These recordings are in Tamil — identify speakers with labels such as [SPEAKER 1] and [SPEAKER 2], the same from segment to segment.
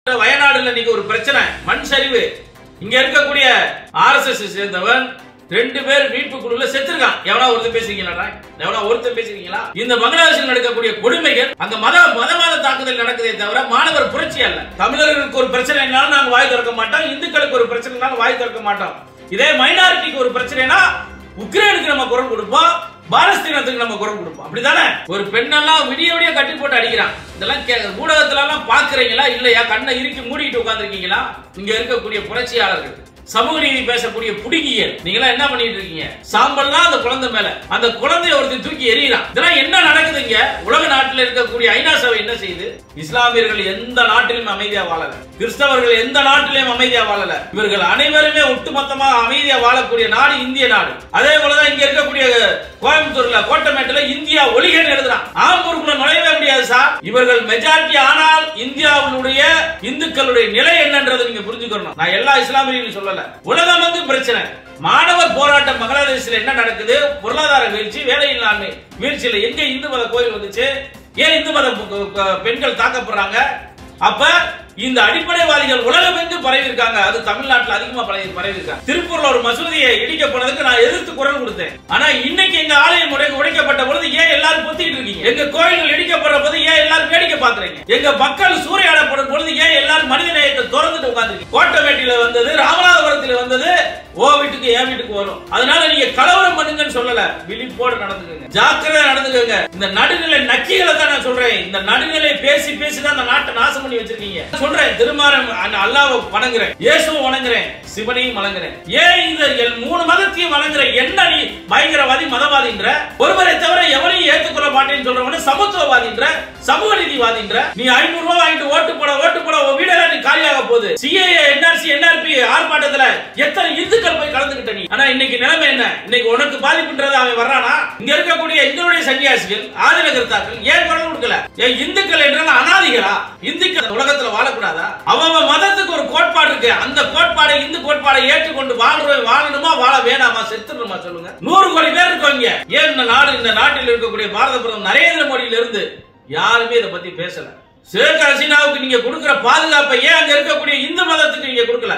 [SPEAKER 1] வயநாடுல இன்னைக்கு ஒரு பிரச்சனை மண் சரிவு இங்க இருக்கக்கூடிய ஆர்எஸ்எஸ் சேர்ந்தவன் ரெண்டு பேர் மீட்பு குழுல செத்துருக்கான் எவனா ஒருத்தர் பேசுறீங்களா எவனா ஒருத்தர் பேசுறீங்களா இந்த பங்களாதேஷில் நடக்கக்கூடிய கொடுமைகள் அங்க மத மதவாத தாக்குதல் நடக்குதே தவிர மாணவர் புரட்சி அல்ல தமிழர்களுக்கு ஒரு பிரச்சனைனாலும் நாங்க வாய் திறக்க மாட்டோம் இந்துக்களுக்கு ஒரு பிரச்சனைனாலும் வாய் திறக்க மாட்டோம் இதே மைனாரிட்டிக்கு ஒரு பிரச்சனைனா உக்ரைனுக்கு நம்ம குரல் கொடுப்போம் பாலஸ்தீனத்துக்கு நம்ம குரல் கொடுப்போம் அப்படிதானே ஒரு பெண்ணெல்லாம் விடிய விடிய கட்டி போட்டு அடிக்கிறான் இதெல்லாம் கே- ஊடகத்துல எல்லாம் பாக்குறீங்களா இல்லையா கண்ணை இறுக்கி மூடிட்டு உட்கார்ந்திருக்கீங்களா இங்க இருக்கக்கூடிய புரட்சியாளர்கள் சமூக நீதி பேசக்கூடிய புடுங்கியல் நீங்களா என்ன பண்ணிட்டு இருக்கீங்க சாம்பல்லாம் அந்த குழந்தை மேல அந்த குழந்தைய ஒருத்தர் தூக்கி எறியலாம் இதெல்லாம் என்ன நடக்குதுங்க உலக நாட்டில் இருக்கக்கூடிய ஐநா சபை என்ன செய்யுது இஸ்லாமியர்கள் எந்த நாட்டிலும் அமைதியா வாழல கிறிஸ்தவர்கள் எந்த நாட்டிலும் அமைதியா வாழல இவர்கள் அனைவருமே ஒட்டுமொத்தமாக அமைதியா வாழக்கூடிய நாடு இந்திய நாடு அதே போலதான் இங்க இருக்கக்கூடிய கோயம்புத்தூர்ல கோட்டமேட்டுல இந்தியா ஒளிகன் எழுதுறான் ஆம்பூருக்குள்ள நுழையவே முடியாது சார் இவர்கள் மெஜாரிட்டி ஆனால் இந்தியாவுடைய இந்துக்களுடைய நிலை என்னன்றது நீங்க புரிஞ்சுக்கணும் நான் எல்லா இஸ்லாமியர்களும் சொல்லல உலகம் வந்து பிரச்சனை மாணவர் போராட்டம் பங்களாதேஷ்ல என்ன நடக்குது பொருளாதார வீழ்ச்சி வேலையில்லாமை வீழ்ச்சியில எங்க இந்து மத கோயில் வந்துச்சு ஏன் இந்து மத பு- பு- பெண்கள் தாக்கப்படுறாங்க அப்ப இந்த அடிப்படைவாதிகள் உலகம் எங்கு பரவி இருக்காங்க அது தமிழ்நாட்டுல அதிகமா பரவி பரவி இருக்காங்க திருப்பூர்ல ஒரு மசூதியை இடிக்க போனதுக்கு நான் எதிர்த்து குரல் கொடுத்தேன் ஆனா இன்னைக்கு எங்க ஆலயம் உடை உடைக்கப்பட்ட பொழுது ஏன் எல்லாரும் பொத்திட்டு இருக்கீங்க எங்க கோயில்கள் இடிக்கப்படுற போது ஏன் எல்லாரும் வேடிக்கை பாக்குறீங்க எங்க மக்கள் சூறையாடப்படும் பொழுது ஏன் எல்லாரும் மனித நேயத்தை திறந்துட்டு உட்கார்ந்துருக்கீங்க கோட்டமேட்டில வந்தது ராமநாதபுரத்தில் வந்தது ஓ வீட்டுக்கு என் வீட்டுக்கு வரும் அதனால நீங்க கலவரம் பண்ணுங்கன்னு சொல்லல விழிப்போடு நடந்துக்கங்க ஜாக்கிரதை நடந்துக்கங்க இந்த நடுநிலை நக்கிகளை தான் நான் சொல்றேன் இந்த நடுநிலை பேசி பேசி தான் இந்த நாட்டை நாசம் பண்ணி வச்சிருக்கீங்க சொல்றேன் திருமாரம் அல்லாவை வணங்குறேன் இயேசுவை வணங்குறேன் சிவனையும் வணங்குறேன் ஏன் இந்த எல் மூணு மதத்தையும் வணங்குற என்ன நீ பயங்கரவாதி மதவாதின்ற ஒருவரை தவிர எவனையும் ஏத்துக்கொள்ள மாட்டேன்னு சொல்றவன சமத்துவவாதின்ற சமூக நீதிவாதின்ற நீ ஐநூறு ரூபாய் வாங்கிட்டு ஓட்டு போட ஓட்டு போட உன் வீடெல்லாம் நீ காலியாக போகுது சிஏஏ என்ஆர்சி என்ஆர்பி ஆர்ப்பாட்டத்துல எத்தனை இந்துக்கள் போய் கலந்துகிட்ட நீ ஆனா இன்னைக்கு நிலைமை என்ன இன்னைக்கு உனக்கு பாதிப்புன்றது அவன் வர்றானா இங்க இருக்கக்கூடிய எங்களுடைய சன்னியாசிகள் ஆதினகர்த்தாக்கள் ஏன் குரல் கொடுக்கல ஏன் இந்துக்கள் என்றால் அனாதிகளா இந்துக்கள் உலகத்துல வாழக்கூடாதா அவன் மதத்துக்கு ஒரு கோட்பாடு இருக்கு அந்த கோட்பாடை இந்து கோட்பாடை ஏற்றுக்கொண்டு வாழ்றவன் வாழணுமா வாழ வேணாமா செத்துணுமா சொல்லுங்க நூறு கோடி பேர் இருக்கவங்க ஏன் இந்த நாடு இந்த நாட்டில் இருக்கக்கூடிய பாரத பிரதமர் நரேந்திர மோடியில இருந்து யாருமே இதை பத்தி பேசல ஷேக் ஹசீனாவுக்கு நீங்க கொடுக்கிற பாதுகாப்பை ஏன் அங்க இருக்கக்கூடிய இந்து மதத்துக்கு நீங்க கொடுக்கல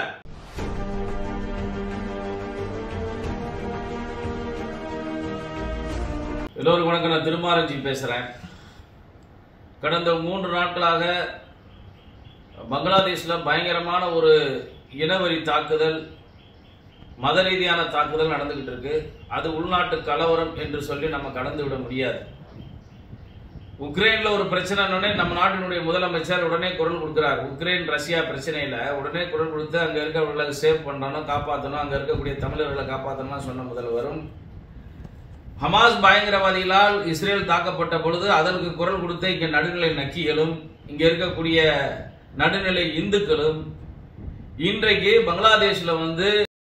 [SPEAKER 1] எல்லோருக்கும் வணக்கம் நான் திருமாரஞ்சி பேசுறேன் கடந்த மூன்று நாட்களாக பங்களாதேஷ்ல பயங்கரமான ஒரு இனவெறி தாக்குதல் மத ரீதியான தாக்குதல் நடந்துகிட்டு இருக்கு அது உள்நாட்டு கலவரம் என்று சொல்லி நம்ம கடந்து விட முடியாது உக்ரைன்ல ஒரு பிரச்சனைனே நம்ம நாட்டினுடைய முதலமைச்சர் உடனே குரல் கொடுக்கிறார் உக்ரைன் ரஷ்யா பிரச்சனையில உடனே குரல் கொடுத்து அங்க இருக்கிறவர்களை சேவ் பண்ணணும் காப்பாற்றணும் அங்க இருக்கக்கூடிய தமிழர்களை காப்பாற்றணும் சொன்ன முதல்வரும் ஹமாஸ் பயங்கரவாதிகளால் இஸ்ரேல் தாக்கப்பட்ட பொழுது அதற்கு குரல் கொடுத்த இங்க நடுநிலை நக்கிகளும் இங்க இருக்கக்கூடிய நடுநிலை இந்துக்களும் இன்றைக்கு பங்களாதேஷ்ல வந்து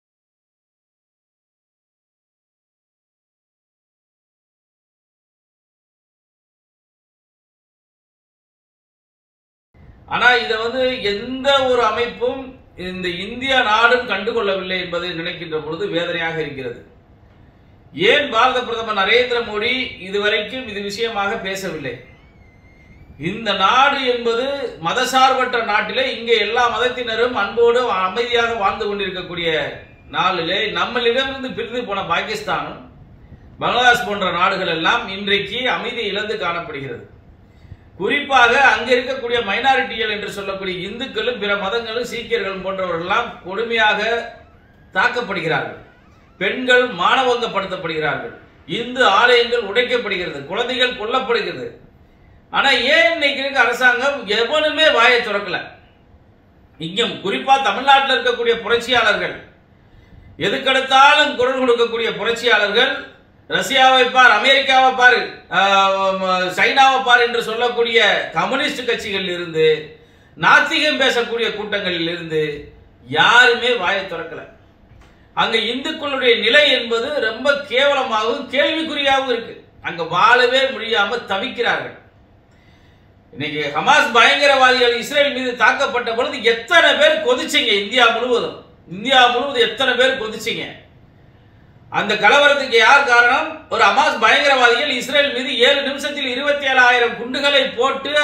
[SPEAKER 1] ஆனா இதை வந்து எந்த ஒரு அமைப்பும் இந்த இந்திய நாடும் கண்டுகொள்ளவில்லை என்பதை நினைக்கின்ற பொழுது வேதனையாக இருக்கிறது ஏன் பாரத பிரதமர் நரேந்திர மோடி இதுவரைக்கும் இது விஷயமாக பேசவில்லை இந்த நாடு என்பது மதசார்பற்ற நாட்டிலே இங்கே எல்லா மதத்தினரும் அன்போடு அமைதியாக வாழ்ந்து கொண்டிருக்கக்கூடிய நாளிலே நம்மளிடமிருந்து பிரிந்து போன பாகிஸ்தானும் பங்களாதேஷ் போன்ற நாடுகள் எல்லாம் இன்றைக்கு அமைதி இழந்து காணப்படுகிறது குறிப்பாக அங்க இருக்கக்கூடிய மைனாரிட்டிகள் என்று சொல்லக்கூடிய இந்துக்களும் பிற மதங்களும் சீக்கியர்களும் போன்றவர்களெல்லாம் கொடுமையாக தாக்கப்படுகிறார்கள் பெண்கள் மானவங்கப்படுத்தப்படுகிறார்கள் இந்து ஆலயங்கள் உடைக்கப்படுகிறது குழந்தைகள் கொல்லப்படுகிறது ஆனா ஏன் இன்னைக்கு இருக்க அரசாங்கம் எவனுமே வாயை திறக்கல இங்கும் குறிப்பா தமிழ்நாட்டில் இருக்கக்கூடிய புரட்சியாளர்கள் எதுக்கெடுத்தாலும் குரல் கொடுக்கக்கூடிய புரட்சியாளர்கள் ரஷ்யாவை பார் அமெரிக்காவை பார் ஆஹ், சைனாவை பார் என்று சொல்லக்கூடிய கம்யூனிஸ்ட் கட்சிகளில் இருந்து நாத்திகம் பேசக்கூடிய கூட்டங்களில் இருந்து யாருமே வாயை திறக்கல அங்க இந்துக்களுடைய நிலை என்பது ரொம்ப கேவலமாகவும் கேள்விக்குறியாகவும் இருக்கு அங்க வாழவே முடியாம தவிக்கிறார்கள் இன்னைக்கு ஹமாஸ் பயங்கரவாதிகள் இஸ்ரேல் மீது தாக்கப்பட்ட பொழுது எத்தனை பேர் கொதிச்சீங்க இந்தியா முழுவதும் இந்தியா முழுவதும் எத்தனை பேர் கொதிச்சீங்க அந்த கலவரத்துக்கு யார் காரணம் ஒரு ஹமாஸ் பயங்கரவாதிகள் இஸ்ரேல் மீது ஏழு நிமிஷத்தில் இருபத்தி ஏழாயிரம் குண்டுகளை போட்டு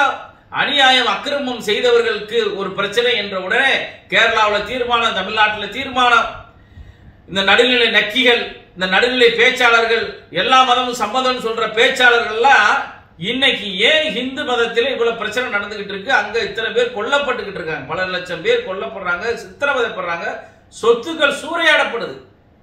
[SPEAKER 1] அநியாயம் அக்கிரமம் செய்தவர்களுக்கு ஒரு பிரச்சனை என்ற உடனே கேரளாவில் தீர்மானம் தமிழ்நாட்டில் தீர்மானம் இந்த நடுநிலை நக்கிகள் இந்த நடுநிலை பேச்சாளர்கள் எல்லா மதமும் சம்மதம் சொல்ற பேச்சாளர்கள்லாம் இன்னைக்கு ஏன் இந்து மதத்தில் இவ்வளவு பிரச்சனை நடந்துகிட்டு இருக்கு அங்க இத்தனை பேர் கொல்லப்பட்டுக்கிட்டு இருக்காங்க பல லட்சம் பேர் கொல்லப்படுறாங்க சித்திரவதைப்படுறாங்க சொத்துக்கள் சூறையாடப்படுது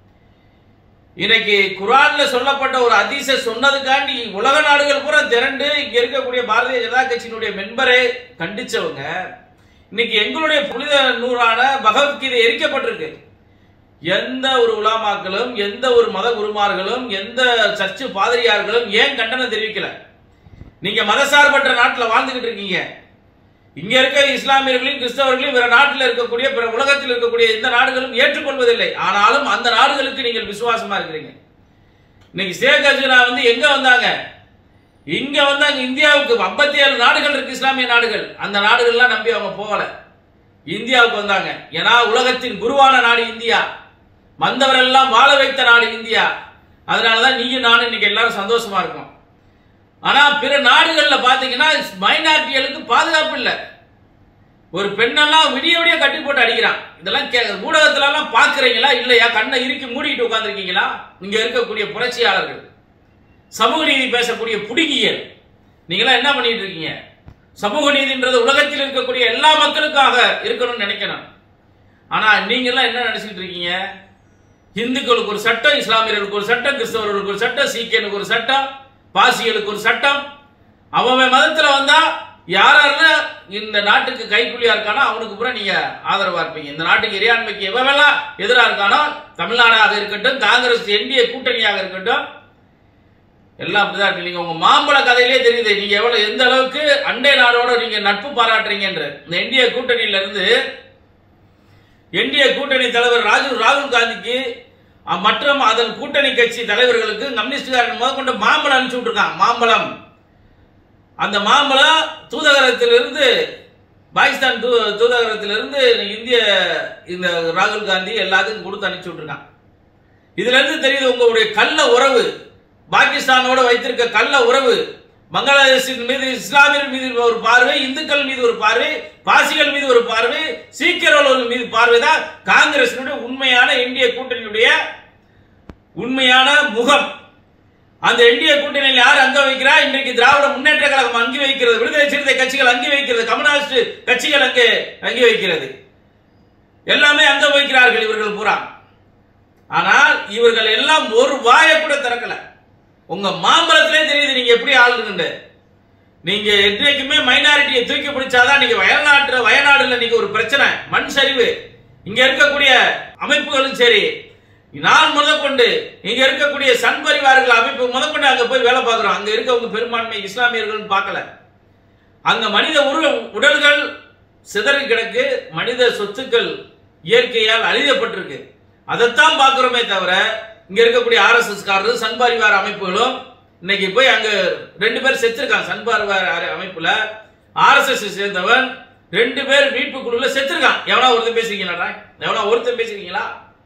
[SPEAKER 1] இன்னைக்கு குரான்ல சொல்லப்பட்ட ஒரு அதிச சொன்னதுக்காண்டி உலக நாடுகள் பூரா திரண்டு இங்க இருக்கக்கூடிய பாரதிய ஜனதா கட்சியினுடைய மெம்பரே கண்டிச்சவங்க இன்னைக்கு எங்களுடைய புனித நூறான பகவத்கீதை எரிக்கப்பட்டிருக்கு எந்த ஒரு உலாமாக்களும் எந்த ஒரு மத குருமார்களும் எந்த சர்ச்சு பாதிரியார்களும் ஏன் கண்டனம் தெரிவிக்கல நீங்க மதசார்பற்ற நாட்டில் வாழ்ந்துகிட்டு இருக்கீங்க இங்க இருக்க இஸ்லாமியர்களையும் கிறிஸ்தவர்களையும் வேற நாட்டில் இருக்கக்கூடிய பிற உலகத்தில் இருக்கக்கூடிய எந்த நாடுகளும் ஏற்றுக்கொள்வதில்லை ஆனாலும் அந்த நாடுகளுக்கு நீங்கள் விசுவாசமா இருக்கிறீங்க இன்னைக்கு ஷேக் ஹசீனா வந்து எங்க வந்தாங்க இங்க வந்தாங்க இந்தியாவுக்கு ஐம்பத்தி ஏழு நாடுகள் இருக்கு இஸ்லாமிய நாடுகள் அந்த நாடுகள்லாம் நம்பி அவங்க போகல இந்தியாவுக்கு வந்தாங்க ஏன்னா உலகத்தின் குருவான நாடு இந்தியா வந்தவரெல்லாம் வாழ வைத்த நாடு இந்தியா அதனாலதான் நீயும் நானும் இன்னைக்கு எல்லாரும் சந்தோஷமா இருக்கோம் ஆனா பிற நாடுகள்ல பாத்தீங்கன்னா மைனாரிட்டிகளுக்கு பாதுகாப்பு இல்லை ஒரு பெண்ணெல்லாம் விடிய விடிய கட்டி போட்டு அடிக்கிறான் இதெல்லாம் கே ஊடகத்துல எல்லாம் பாக்குறீங்களா இல்லையா கண்ணை இறுக்கி மூடிட்டு உட்காந்துருக்கீங்களா இங்க இருக்கக்கூடிய புரட்சியாளர்கள் சமூக நீதி பேசக்கூடிய புடுங்கியல் நீங்களாம் என்ன பண்ணிட்டு இருக்கீங்க சமூக நீதின்றது உலகத்தில் இருக்கக்கூடிய எல்லா மக்களுக்காக இருக்கணும்னு நினைக்கணும் ஆனா நீங்க எல்லாம் என்ன நினைச்சிட்டு இருக்கீங்க இந்துக்களுக்கு ஒரு சட்டம் இஸ்லாமியர்களுக்கு ஒரு சட்டம் கிறிஸ்தவர்களுக்கு ஒரு சட்டம் சீக்கியனுக்கு ஒரு சட்டம் பாசிகளுக்கு ஒரு சட்டம் அவன் மதத்துல வந்தா யாரெல்லாம் இந்த நாட்டுக்கு கைக்கூலியா இருக்கானோ அவனுக்கு பூரா நீங்க ஆதரவா இருப்பீங்க இந்த நாட்டுக்கு இறையாண்மைக்கு எவெல்லாம் எதிராக இருக்கானோ தமிழ்நாடாக இருக்கட்டும் காங்கிரஸ் என்டிஏ கூட்டணியாக இருக்கட்டும் எல்லாம் அப்படிதான் இருக்கு நீங்க உங்க மாம்பழ கதையிலே தெரியுது நீங்க எவ்வளவு எந்த அளவுக்கு அண்டை நாடோட நீங்க நட்பு பாராட்டுறீங்கன்ற இந்த என்டிஏ கூட்டணியில இருந்து என்டிஏ கூட்டணி தலைவர் ராஜீவ் ராகுல் காந்திக்கு அஹ், மற்றும் அதன் கூட்டணி கட்சி தலைவர்களுக்கு கம்யூனிஸ்டுக்காரன் முதற்கொண்டு மாம்பழம் அனுப்பிச்சு விட்டுருக்கான் மாம்பழம் அந்த மாம்பழம் தூதகரத்திலிருந்து பாகிஸ்தான் தூ தூதகரத்திலிருந்து இந்திய இந்த ராகுல் காந்தி எல்லாத்துக்கும் கொடுத்து அனுப்பிச்சு விட்டுருக்கான் இதுல இருந்து தெரியுது உங்களுடைய கள்ள உறவு பாகிஸ்தானோட வைத்திருக்க கள்ள உறவு பங்களாதேஷின் மீது இஸ்லாமியர் மீது ஒரு பார்வை இந்துக்கள் மீது ஒரு பார்வை பாசிகள் மீது ஒரு பார்வை சீக்கியர்கள் மீது பார்வை தான் காங்கிரசினுடைய உண்மையான இந்திய கூட்டணியுடைய உண்மையான முகம் அந்த என்டிஏ கூட்டணியில் யார் அங்க வைக்கிறா இன்றைக்கு திராவிட முன்னேற்ற கழகம் அங்கி வைக்கிறது விடுதலை சிறுத்தை கட்சிகள் அங்கி வைக்கிறது கம்யூனிஸ்ட் கட்சிகள் அங்கே அங்கி வைக்கிறது எல்லாமே அங்க வைக்கிறார்கள் இவர்கள் பூரா ஆனால் இவர்கள் எல்லாம் ஒரு வாயை கூட திறக்கல உங்க மாம்பழத்திலே தெரியுது நீங்க எப்படி ஆளுங்க நீங்க என்றைக்குமே மைனாரிட்டியை தூக்கி பிடிச்சாதான் நீங்க வயநாட்டுல வயநாடுல நீங்க ஒரு பிரச்சனை மண் சரிவு இங்க இருக்கக்கூடிய அமைப்புகளும் சரி நான் முதற்கொண்டு இங்க இருக்கக்கூடிய சன் பரிவார்கள் அமைப்பு முதற்கொண்டு அங்க போய் வேலை பார்க்கிறோம் அங்க இருக்கவங்க பெரும்பான்மை இஸ்லாமியர்கள் பார்க்கல அங்க மனித உரு உடல்கள் சிதறி கிடக்கு மனித சொத்துக்கள் இயற்கையால் அழியப்பட்டிருக்கு அதைத்தான் பார்க்கிறோமே தவிர இங்க இருக்கக்கூடிய ஆர்எஸ்எஸ் காரர்கள் சன்பாரிவார அமைப்புகளும் இன்னைக்கு போய் அங்க ரெண்டு பேர் செத்துருக்கான் சன்பாரிவார அர- அமைப்புல ஆர்எஸ்எஸ் சேர்ந்தவன் ரெண்டு பேர் மீட்பு குழுல செத்துருக்கான் எவனா ஒருத்தன் பேசுறீங்களா எவனா ஒருத்தன் பேசுறீங்களா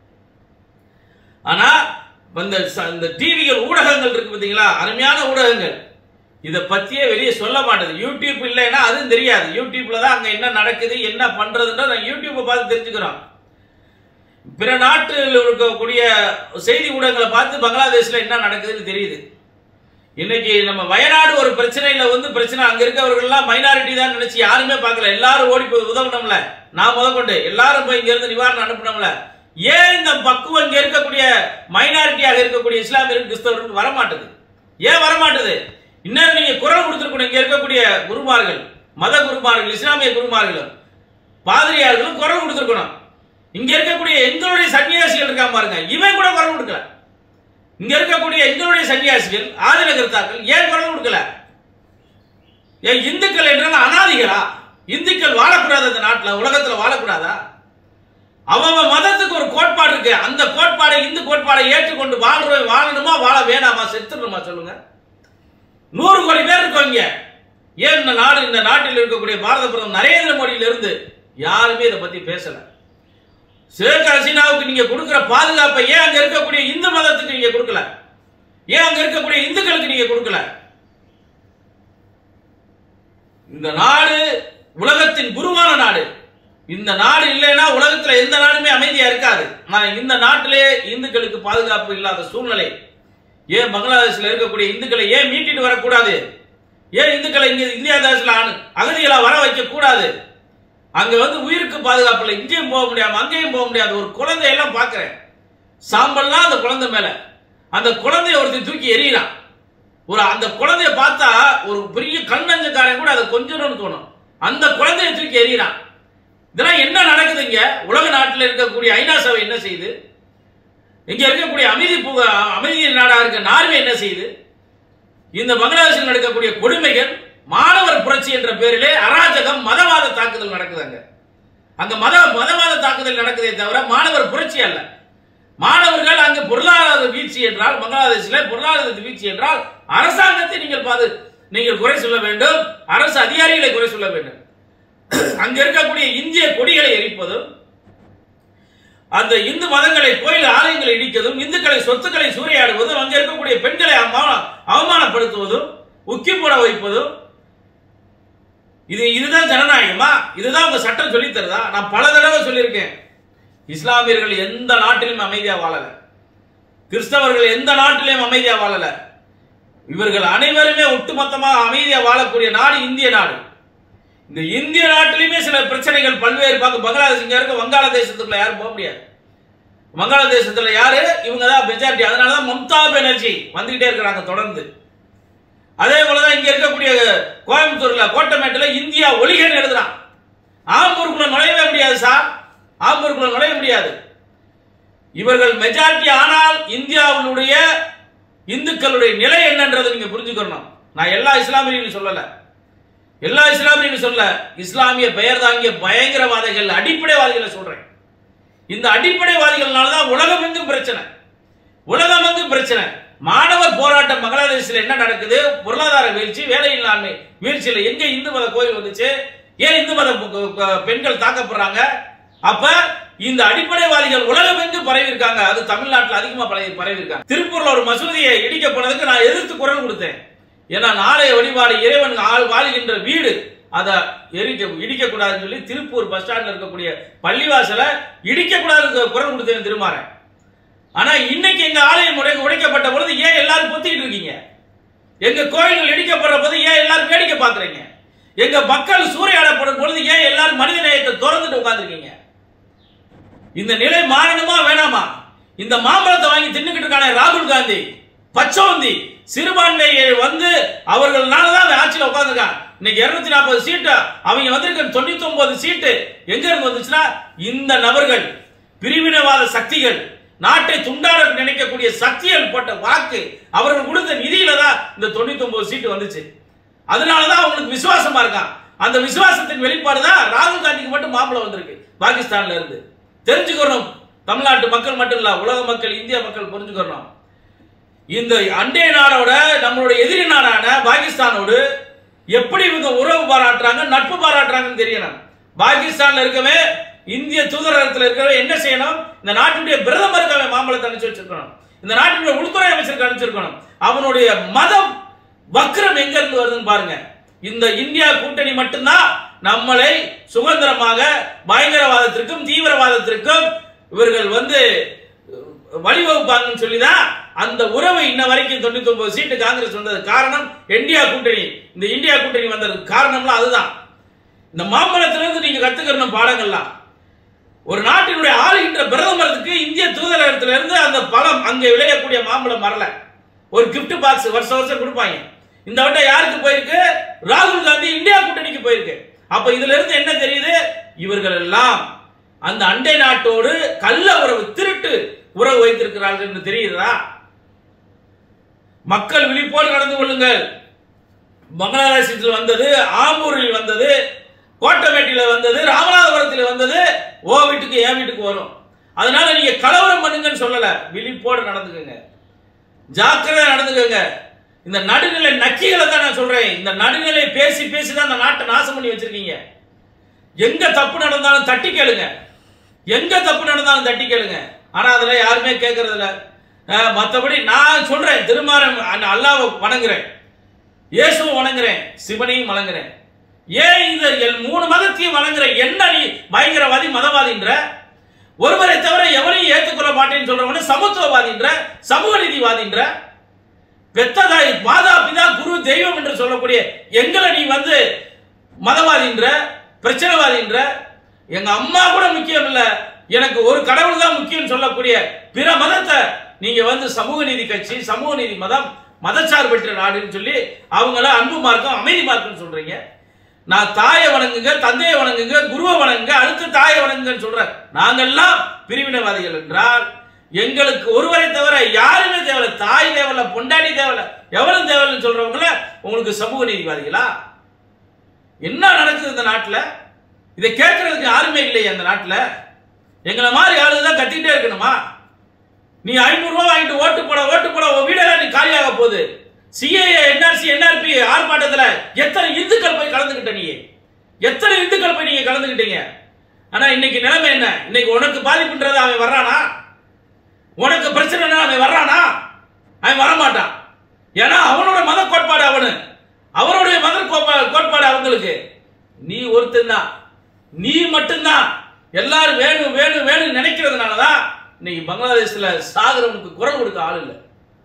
[SPEAKER 1] ஆனா இந்த ச- இந்த டிவிகள் ஊடகங்கள் இருக்கு பாத்தீங்களா அருமையான ஊடகங்கள் இத பத்தியே வெளியே சொல்ல மாட்டேது யூடியூப் இல்லைன்னா அதுவும் தெரியாது யூடியூப்ல தான் அங்க என்ன நடக்குது என்ன பண்றதுன்ற நான் யூடியூப்பை பார்த்து தெரிஞ்சுக்கிறோம் பிற நாட்டில் இருக்கக்கூடிய செய்தி ஊடகங்களை பார்த்து பங்களாதேஷ்ல என்ன நடக்குதுன்னு தெரியுது இன்னைக்கு நம்ம வயநாடு ஒரு பிரச்சனையில வந்து பிரச்சனை அங்க இருக்கவர்கள் எல்லாம் மைனாரிட்டி தான் நினைச்சு யாருமே பார்க்கல எல்லாரும் ஓடி போய் உதவணும்ல நான் முதற்கொண்டு எல்லாரும் போய் இங்க இருந்து நிவாரணம் அனுப்பணும்ல ஏன் இந்த பக்குவம் இங்க இருக்கக்கூடிய மைனாரிட்டியாக இருக்கக்கூடிய இஸ்லாமியர்கள் கிறிஸ்தவர்கள் வரமாட்டுது ஏன் வரமாட்டுது இன்னும் நீங்க குரல் கொடுத்துருக்கணும் இங்க இருக்கக்கூடிய குருமார்கள் மத குருமார்கள் இஸ்லாமிய குருமார்களும் பாதிரியார்களும் குரல் கொடுத்துருக்கணும் இங்க இருக்கக்கூடிய எங்களுடைய சன்னியாசிகள் இருக்கா பாருங்க இவன் கூட குரல் கொடுக்கல இங்க இருக்கக்கூடிய எங்களுடைய சன்னியாசிகள் ஆதினகர்த்தாக்கள் ஏன் குரல் கொடுக்கல ஏன் இந்துக்கள் என்றால் அனாதிகளா இந்துக்கள் வாழக்கூடாது இந்த நாட்டுல உலகத்துல வாழக்கூடாதா அவன் மதத்துக்கு ஒரு கோட்பாடு இருக்கு அந்த கோட்பாடை இந்து கோட்பாடை ஏற்றுக்கொண்டு வாழ்றோம் வாழணுமா வாழ வேணாமா செத்துடணுமா சொல்லுங்க நூறு கோடி பேர் இருக்கோம் இங்க ஏன் இந்த நாடு இந்த நாட்டில் இருக்கக்கூடிய பாரத பிரதமர் நரேந்திர மோடியில இருந்து யாருமே இதை பத்தி பேசல ஷேக் ஹசீனாவுக்கு நீங்க கொடுக்கிற பாதுகாப்பை ஏன் அங்க இருக்கக்கூடிய இந்து மதத்துக்கு நீங்க கொடுக்கல ஏன் அங்க இருக்கக்கூடிய இந்துக்களுக்கு நீங்க கொடுக்கல இந்த நாடு உலகத்தின் குருவான நாடு இந்த நாடு இல்லைன்னா உலகத்துல எந்த நாடுமே அமைதியா இருக்காது ஆனா இந்த நாட்டிலே இந்துக்களுக்கு பாதுகாப்பு இல்லாத சூழ்நிலை ஏன் பங்களாதேஷ்ல இருக்கக்கூடிய இந்துக்களை ஏன் மீட்டிட்டு வரக்கூடாது ஏன் இந்துக்களை இங்க இந்தியா தேசத்துல அனு- அகதிகளா வர வைக்க கூடாது அங்க வந்து உயிருக்கு பாதுகாப்பு இல்லை இங்கேயும் போக முடியாம அங்கேயும் போக முடியாது ஒரு குழந்தையெல்லாம் பார்க்கிறேன் சாம்பல்லாம் அந்த குழந்தை மேல அந்த குழந்தைய ஒருத்தர் தூக்கி எறியறான் ஒரு அந்த குழந்தைய பார்த்தா ஒரு பெரிய கண்ணஞ்சக்காரன் கூட அதை கொஞ்சம்னு தோணும் அந்த குழந்தைய தூக்கி எறியறான் இதெல்லாம் என்ன நடக்குது இங்க உலக நாட்டில் இருக்கக்கூடிய ஐநா சபை என்ன செய்யுது இங்க இருக்கக்கூடிய அமைதி பூங்கா அமைதி நாடா இருக்க நார்வே என்ன செய்யுது இந்த பங்களாதேஷில் நடக்கக்கூடிய கொடுமைகள் மாணவர் புரட்சி என்ற பேரிலே அராஜகம் மதவாத தாக்குதல் நடக்குது அங்க அங்க மத மதவாத தாக்குதல் நடக்குதே தவிர மாணவர் புரட்சி அல்ல மாணவர்கள் அங்கு பொருளாதார வீழ்ச்சி என்றால் பங்களாதேஷில் பொருளாதார வீழ்ச்சி என்றால் அரசாங்கத்தை நீங்கள் பாது நீங்கள் குறை சொல்ல வேண்டும் அரசு அதிகாரிகளை குறை சொல்ல வேண்டும் அங்க இருக்கக்கூடிய இந்திய கொடிகளை எரிப்பதும் அந்த இந்து மதங்களை கோயில் ஆலயங்களை இடிப்பதும் இந்துக்களை சொத்துக்களை சூறையாடுவதும் அங்க இருக்கக்கூடிய பெண்களை அவமான- அவமானப்படுத்துவதும் உக்கி போட வைப்பதும் இது இதுதான் ஜனநாயகமா இதுதான் உங்க சட்டம் சொல்லித் தருதா நான் பல தடவை சொல்லியிருக்கேன் இஸ்லாமியர்கள் எந்த நாட்டிலும் அமைதியா வாழல கிறிஸ்தவர்கள் எந்த நாட்டிலும் அமைதியா வாழல இவர்கள் அனைவருமே ஒட்டுமொத்தமாக அமைதியா வாழக்கூடிய நாடு இந்திய நாடு இந்த இந்திய நாட்டிலுமே சில பிரச்சனைகள் பல்வேறு பக்கம் பங்களாதேஷ் இங்க இருக்க வங்காளதேசத்துக்குள்ள யாரும் போக முடியாது வங்காளதேசத்துல யாரு இவங்க தான் மெஜாரிட்டி அதனாலதான் மம்தா பானர்ஜி வந்துகிட்டே இருக்கிறாங்க தொடர்ந்து அதே போலதான் இங்க இருக்கக்கூடிய கோயம்புத்தூர்ல கோட்டமேட்டுல இந்தியா ஒளிகன் எழுதுறான் ஆம்பூருக்குள்ள நுழையவே முடியாது சார் ஆம்பூருக்குள்ள நுழைய முடியாது இவர்கள் மெஜாரிட்டி ஆனால் இந்தியாவினுடைய இந்துக்களுடைய நிலை என்னன்றதை நீங்க புரிஞ்சுக்கணும் நான் எல்லா இஸ்லாமியர்களையும் சொல்லல எல்லா இஸ்லாமியர்களும் சொல்ல இஸ்லாமிய பெயர் தாங்கிய பயங்கரவாதிகள் அடிப்படைவாதிகளை சொல்றேன் இந்த அடிப்படைவாதிகள்னால தான் உலகமெங்கும் பிரச்சனை உலகமெங்கும் பிரச்சனை மாணவர் போராட்டம் பங்களாதேஷில் என்ன நடக்குது பொருளாதார வீழ்ச்சி வேலையில்லாமை வீழ்ச்சியில் எங்க இந்து மத கோயில் வந்துச்சு ஏன் இந்து மத பு- பு- பெண்கள் தாக்கப்படுறாங்க அப்ப இந்த அடிப்படைவாதிகள் உலகமெங்கும் பரவி இருக்காங்க அது தமிழ்நாட்டில் அதிகமா பரவி பரவி இருக்காங்க திருப்பூர்ல ஒரு மசூதியை இடிக்க போனதுக்கு நான் எதிர்த்து குரல் கொடுத்தேன் ஏன்னா நாளைய வழிபாடு இறைவன் ஆள் வாழ்கின்ற வீடு அதை எரிக்க இடிக்க கூடாதுன்னு சொல்லி திருப்பூர் பஸ் ஸ்டாண்ட்ல இருக்கக்கூடிய பள்ளிவாசலை இடிக்க கூடாதுன்னு குரல் கொடுத்தேன் திருமாறேன் ஆனா இன்னைக்கு எங்க ஆலயம் உடை உடைக்கப்பட்ட பொழுது ஏன் எல்லாரும் பொத்திக்கிட்டு இருக்கீங்க எங்க கோயில்கள் இடிக்கப்படுற போது ஏன் எல்லாரும் வேடிக்கை பாக்குறீங்க எங்க மக்கள் சூறையாடப்படும் பொழுது ஏன் எல்லாரும் மனித நேயத்தை திறந்துட்டு உட்கார்ந்துருக்கீங்க இந்த நிலை மாறணுமா வேணாமா இந்த மாம்பழத்தை வாங்கி தின்னுக்கிட்டு இருக்கானே ராகுல் காந்தி பச்சோந்தி சிறுபான்மையை வந்து அவர்கள்னால தான் அவன் ஆட்சியில் உட்காந்துருக்கான் இன்னைக்கு இருநூத்தி நாற்பது சீட்டு அவங்க வந்திருக்க தொண்ணூத்தி ஒன்பது சீட்டு எங்க இருந்து வந்துச்சுன்னா இந்த நபர்கள் பிரிவினவாத சக்திகள் நாட்டை துண்டாட நினைக்கக்கூடிய சக்திகள் போட்ட வாக்கு அவர்கள் கொடுத்த நிதியில தான் இந்த தொண்ணூத்தி ஒன்பது சீட்டு வந்துச்சு அதனாலதான் அவங்களுக்கு விசுவாசமா இருக்கான் அந்த விசுவாசத்தின் வெளிப்பாடு தான் ராகுல் காந்திக்கு மட்டும் மாம்பழம் வந்திருக்கு பாகிஸ்தான்ல இருந்து தெரிஞ்சுக்கணும் தமிழ்நாட்டு மக்கள் மட்டும் இல்ல உலக மக்கள் இந்திய மக்கள் புரிஞ்சுக்கணும் இந்த அண்டை நாடோட நம்மளுடைய எதிரி நாடான பாகிஸ்தானோடு எப்படி இவங்க உறவு பாராட்டுறாங்க நட்பு பாராட்டுறாங்கன்னு தெரியணும் பாகிஸ்தான்ல இருக்கவே இந்திய தூதரகத்தில் இருக்கவே என்ன செய்யணும் இந்த நாட்டுடைய பிரதமருக்கு அவன் மாம்பழத்தை அனுப்பிச்சு வச்சிருக்கணும் இந்த நாட்டுடைய உள்துறை அமைச்சருக்கு அனுப்பிச்சிருக்கணும் அவனுடைய மதம் வக்ரம் எங்க இருந்து வருதுன்னு பாருங்க இந்த இந்தியா கூட்டணி மட்டும்தான் நம்மளை சுதந்திரமாக பயங்கரவாதத்திற்கும் தீவிரவாதத்திற்கும் இவர்கள் வந்து வழிவகுப்பாங்கன்னு சொல்லிதான் அந்த உறவை இன்ன வரைக்கும் தொண்ணூத்தி ஒன்பது சீட்டு காங்கிரஸ் வந்தது காரணம் இந்தியா கூட்டணி இந்த இந்தியா கூட்டணி வந்ததுக்கு காரணம்லாம் அதுதான் இந்த மாம்பழத்திலிருந்து நீங்க கத்துக்கணும் பாடங்கள்லாம் ஒரு நாட்டினுடைய ஆளுகின்ற பிரதமருக்கு இந்திய தூதரகத்துல இருந்து அந்த பழம் அங்கே விளையக்கூடிய மாம்பழம் வரல ஒரு gift பாக்ஸ் வருஷம் வருஷம் கொடுப்பாங்க இந்த வட்டம் யாருக்கு போயிருக்கு ராகுல் காந்தி இந்தியா கூட்டணிக்கு போயிருக்கு அப்ப இதுல இருந்து என்ன தெரியுது இவர்கள் எல்லாம் அந்த அண்டை நாட்டோடு கள்ள உறவு திருட்டு உறவு வைத்திருக்கிறார்கள் என்று தெரியுதா மக்கள் விழிப்போடு நடந்து கொள்ளுங்கள் பங்களாதேசத்தில் வந்தது ஆம்பூரில் வந்தது கோட்டமேட்டில வந்தது ராமநாதபுரத்தில் வந்தது ஓ வீட்டுக்கு என் வீட்டுக்கு வரும் அதனால நீங்க கலவரம் பண்ணுங்கன்னு சொல்லல விழிப்போடு நடந்துக்கங்க ஜாக்கிரதை நடந்துக்கங்க இந்த நடுநிலை நக்கிகளை தான் நான் சொல்றேன் இந்த நடுநிலை பேசி பேசி தான் இந்த நாட்டை நாசம் பண்ணி வச்சிருக்கீங்க எங்க தப்பு நடந்தாலும் தட்டி கேளுங்க எங்க தப்பு நடந்தாலும் தட்டி கேளுங்க ஆனா அதுல யாருமே கேட்கறது இல்ல அஹ், மத்தபடி நான் சொல்றேன் திருமாறன் அல்லாவை வணங்குறேன் இயேசுவை வணங்குறேன் சிவனையும் வணங்குறேன் ஏன் இந்த எல் மூணு மதத்தையும் வழங்குற என்ன நீ பயங்கரவாதி மதவாதின்ற ஒருவரை தவிர எவனையும் ஏற்றுக்கொள்ள மாட்டேன்னு சொல்றவன சமத்துவவாதின்ற சமூக நீதிவாதின்ற பெத்ததாய் மாதா பிதா குரு தெய்வம் என்று சொல்லக்கூடிய எங்களை நீ வந்து மதவாதின்ற பிரச்சனைவாதின்ற எங்க அம்மா கூட முக்கியம் இல்ல எனக்கு ஒரு கடவுள் தான் முக்கியம் சொல்லக்கூடிய பிற மதத்தை நீங்க வந்து சமூக நீதி கட்சி சமூக நீதி மதம் மதச்சார்பற்ற நாடுன்னு சொல்லி அவங்கள அன்பு மார்க்கம் அமைதி மார்க்கம் சொல்றீங்க நான் தாயை வணங்குங்க தந்தையை வணங்குங்க குருவை வணங்குங்க அடுத்து தாயை வணங்குங்கன்னு சொல்றேன் நாங்கெல்லாம் பிரிவினைவாதிகள் என்றால் எங்களுக்கு ஒருவரை தவிர யாருமே தேவையில்ல தாய் தேவையில்ல பொண்டாடி தேவையில்ல எவரும் தேவையில்லைன்னு சொல்றவங்கள உங்களுக்கு சமூக நீதிவாதிகளா என்ன நடக்குது இந்த நாட்டில் இதை கேட்கறதுக்கு யாருமே இல்லையே அந்த நாட்டில் எங்களை மாதிரி ஆளுங்க தான் கத்திக்கிட்டே இருக்கணுமா நீ ஐநூறு ரூபாய் வாங்கிட்டு ஓட்டு போட ஓட்டு போட உன் வீடெல்லாம் நீ காலியாக போகுது சிஏஏ என்ஆர்சி என்ஆர்பி ஆர்ப்பாட்டத்தில் எத்தனை இந்துக்கள் போய் கலந்துக்கிட்ட நீ எத்தனை இந்துக்கள் போய் நீங்க கலந்துக்கிட்டீங்க ஆனா இன்னைக்கு நிலைமை என்ன இன்னைக்கு உனக்கு பாதிப்புன்றது அவன் வர்றானா உனக்கு பிரச்சனைனா அவன் வர்றானா அவன் வரமாட்டான் ஏன்னா அவனோட மத கோட்பாடு அவனு அவனுடைய மத கோட்பா- கோட்பாடு அவங்களுக்கு நீ ஒருத்தன் தான் நீ மட்டும்தான் எல்லாரும் வேணும் வேணும் வேணும் நினைக்கிறதுனால தான் இன்னைக்கு பங்களாதேஷ்ல சாகுறவனுக்கு குரல் கொடுக்க ஆள் இல்லை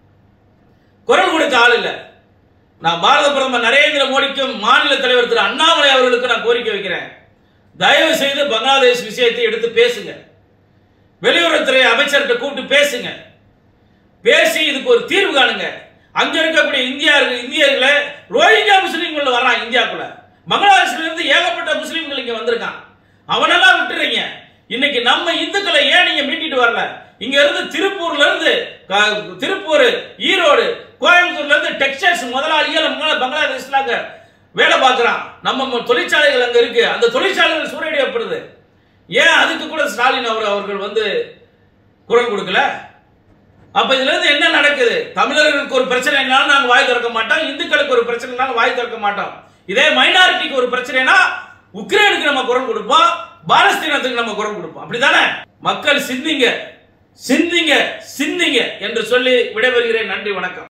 [SPEAKER 1] குரல் கொடுக்க ஆள் இல்லை நான் பாரத பிரதமர் நரேந்திர மோடிக்கும் மாநில தலைவர் திரு அண்ணாமலை அவர்களுக்கு நான் கோரிக்கை வைக்கிறேன் தயவு செய்து பங்களாதேஷ் விஷயத்தை எடுத்து பேசுங்க வெளியுறவுத்துறை அமைச்சர்கிட்ட கூப்பிட்டு பேசுங்க பேசி இதுக்கு ஒரு தீர்வு காணுங்க அங்க இருக்கக்கூடிய இந்தியா இந்தியர்களை ரோஹிங்கா முஸ்லீம்கள் வர்றான் இந்தியாக்குள்ள பங்களாதேஷ்ல இருந்து ஏகப்பட்ட முஸ்லீம்கள் இங்க வந்திருக்கான் அவனெல்லாம் விட்டுறீங்க இன்னைக்கு நம்ம இந்துக்களை ஏன் நீங்க மீட்டிட்டு வரல இங்க இருந்து திருப்பூர்ல இருந்து க- திருப்பூர் ஈரோடு கோயம்புத்தூர்ல இருந்து டெக்ஸ்டைல்ஸ் முதலாளிகள் நம்ம பங்களாதேஷ்ல அங்க வேலை பார்க்கறான் நம்ம ம- தொழிற்சாலைகள் அங்க இருக்கு அந்த தொழிற்சாலைகள் சூறையடிக்கப்படுது ஏன் அதுக்கு கூட ஸ்டாலின் அவர் அவர்கள் வந்து குரல் கொடுக்கல அப்ப இதுல இருந்து என்ன நடக்குது தமிழர்களுக்கு ஒரு பிரச்சனைனாலும் நாங்க வாய் திறக்க மாட்டோம் இந்துக்களுக்கு ஒரு பிரச்சனைனாலும் வாய் திறக்க மாட்டோம் இதே மைனாரிட்டிக்கு ஒரு பிரச்சனைனா உக்ரைனுக்கு நம்ம குரல் கொடுப்போம் பாலஸ்தீனத்துக்கு நம்ம குரல் கொடுப்போம் அப்படிதானே மக்கள் சிந்திங்க சிந்திங்க சிந்திங்க என்று சொல்லி விடைபெறுகிறேன் நன்றி வணக்கம்